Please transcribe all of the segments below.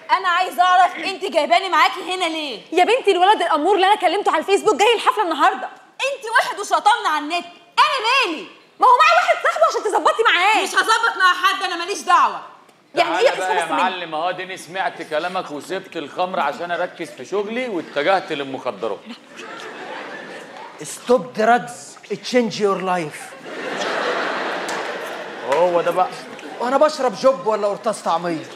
انا عايزه اعرف انت جايباني معاكي هنا ليه يا بنتي الولد الامور اللي انا كلمته على الفيسبوك جاي الحفله النهارده انت واحد وشطمنا على النت انا مالي ما هو معاه واحد صاحبه عشان تظبطي معاه مش هظبط مع حد انا ماليش دعوه يعني تعالى ايه بقى يا اسمها بس مني معلم اهو ديني سمعت كلامك وسبت الخمر عشان اركز في شغلي واتجهت للمخدرات ستوب دراجز تشينج يور لايف هو ده بقى وانا بشرب جوب ولا قرطاس طعميه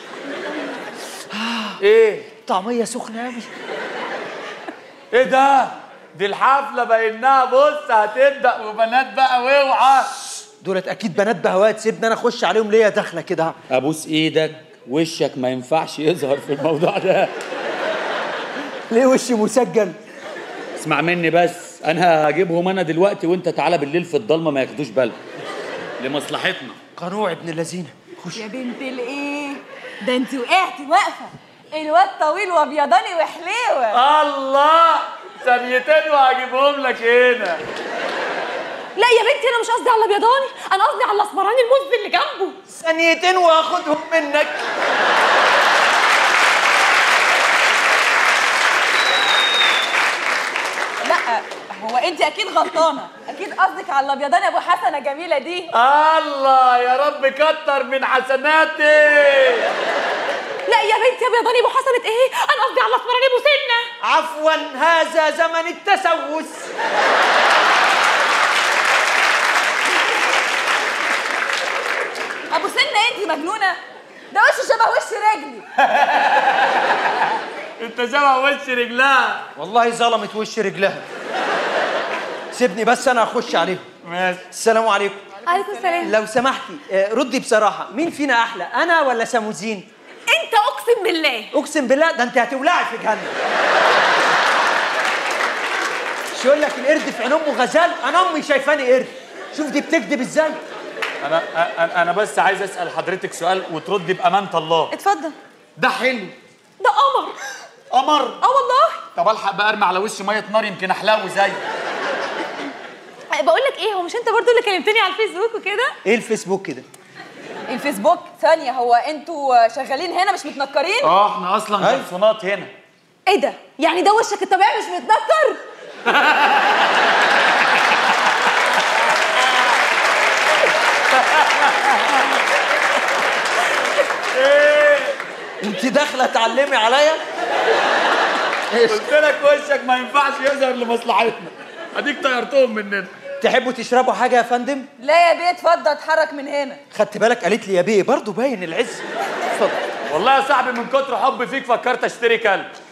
ايه طعميه سخنه قوي ايه ده دي الحفله باينها بص هتبدا وبنات بقى واوعى دولت اكيد بنات بهوات سيبني انا اخش عليهم ليا داخله كده ابوس ايدك وشك ما ينفعش يظهر في الموضوع ده ليه وشي مسجل اسمع مني بس انا هجيبهم انا دلوقتي وانت تعالى بالليل في الضلمه ما ياخدوش بالك لمصلحتنا قنوع ابن اللذينه خش يا بنت الايه ده انت وقعتي واقفه الواد طويل وابيضاني وحليوه الله ثانيتين وهجيبهم لك هنا لا يا بنتي انا مش قصدي على الابيضاني انا قصدي على الاسمراني المزبل اللي جنبه ثانيتين واخدهم منك لا هو انت اكيد غلطانه اكيد قصدك على الابيضاني ابو حسنه جميله دي الله يا رب كتر من حسناتي لا يا بنتي ابيضاني ابو حسنه ايه انا قصدي على الاسمراني ابو سنه عفوا هذا زمن التسوس ابو سنه انت مجنونه ده وشه شبه وش رجلي انت شبه وش رجلها والله ظلمت وش رجلها سيبني بس انا اخش عليهم ماشي السلام عليكم عليكم السلام لو سمحتي آه، ردي بصراحه مين فينا احلى انا ولا ساموزين انت اقسم بالله اقسم بالله ده انت هتولعي في جهنم مش يقول لك القرد في عين امه غزال انا امي شايفاني قرد شوف دي بتكذب ازاي انا انا انا بس عايز اسال حضرتك سؤال وتردي بامانه الله اتفضل ده حلو ده قمر قمر اه والله طب الحق بقى ارمي على وشي ميه نار يمكن احلو زي بقول لك ايه هو مش انت برضو اللي كلمتني على الفيسبوك وكده ايه الفيسبوك كده الفيسبوك ثانيه هو انتوا شغالين هنا مش متنكرين اه احنا اصلا أي. جرسونات هنا ايه ده يعني ده وشك الطبيعي مش متنكر انت داخله تعلمي عليا قلت لك وشك ما ينفعش يظهر لمصلحتنا اديك طيرتهم مننا تحبوا تشربوا حاجه يا فندم لا يا بيه اتفضل اتحرك من هنا خدت بالك قالت لي يا بيه برضه باين العز اتفضل والله يا صاحبي من كتر حبي فيك فكرت اشتري كلب